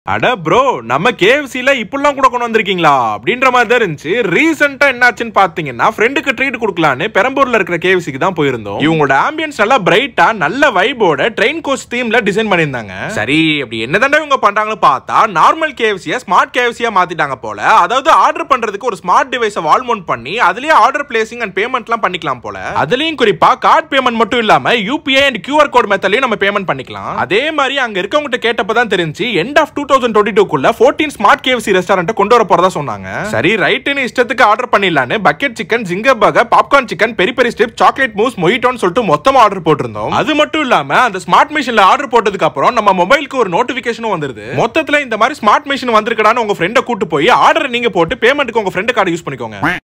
அட ப்ரோ நம்ம கேஎஃப்சில இப்படிலாம் கூட கொண்டு வந்திருக்கீங்களா அப்படின்ற மாதிரி தான் இருந்துச்சு ரீசெண்டா என்னாச்சுன்னு பாத்தீங்கன்னா ஃப்ரெண்டுக்கு ட்ரீட் கொடுக்கலான்னு பெரம்பூர்ல இருக்கிற கேஎஃப்சிக்கு தான் போயிருந்தோம் இவங்களோட ஆம்பியன்ஸ் நல்லா பிரைட்டா நல்ல வைபோட ட்ரெயின் கோச் தீம்ல டிசைன் பண்ணியிருந்தாங்க சரி அப்படி என்னதானே இவங்க பண்றாங்கன்னு பார்த்தா நார்மல் கேஎஃப்சியை ஸ்மார்ட் கேஎஃப்சியா மாத்திட்டாங்க போல அதாவது ஆர்டர் பண்றதுக்கு ஒரு ஸ்மார்ட் டிவைஸை வால் மவுண்ட் பண்ணி அதுலயே ஆர்டர் பிளேசிங் அண்ட் பேமெண்ட்லாம் பண்ணிக்கலாம் போல அதுலயும் குறிப்பா கார்டு பேமெண்ட் மட்டும் இல்லாம யூபிஐ அண்ட் கியூஆர் கோட் மெத்தட்லயும் நம்ம பேமெண்ட் பண்ணிக்கலாம் அதே மாதிரி அங்க இருக்கவங்க கேட்டப்பதான் தெரிஞ்சு end of two thousand twenty டூக்குள்ள ஃபோர்டீன் ஸ்மார்ட் கேஎஃப்சி ரெஸ்டாரண்ட் கொண்டு வர போறதா சொன்னாங்க சரி ரைட்டுன்னு இஷ்டத்துக்கு ஆர்டர் பண்ணிடலான்னு bucket chicken zinger burger popcorn chicken peri peri strips chocolate mousse மொயிட்டோன்னு சொல்லிட்டு மொத்தமா ஆர்டர் போட்டிருந்தோம் அது மட்டும் இல்லாம அந்த ஸ்மார்ட் மிஷின்ல ஆர்டர் போட்டதுக்கு அப்புறம் நம்ம மொபைலுக்கு ஒரு நோட்டிபிகேஷனும் வந்துருது மொத்தத்துல இந்த மாதிரி ஸ்மார்ட் மிஷின் வந்திருக்கடான்னு உங்க ஃப்ரெண்டை கூட்டு போய் ஆர்டர் நீங்க போட்டு பேமெண்ட்டுக்கு உங்க ஃப்ரெண்ட் கார்டு யூஸ் பண்ணிக்கோங்க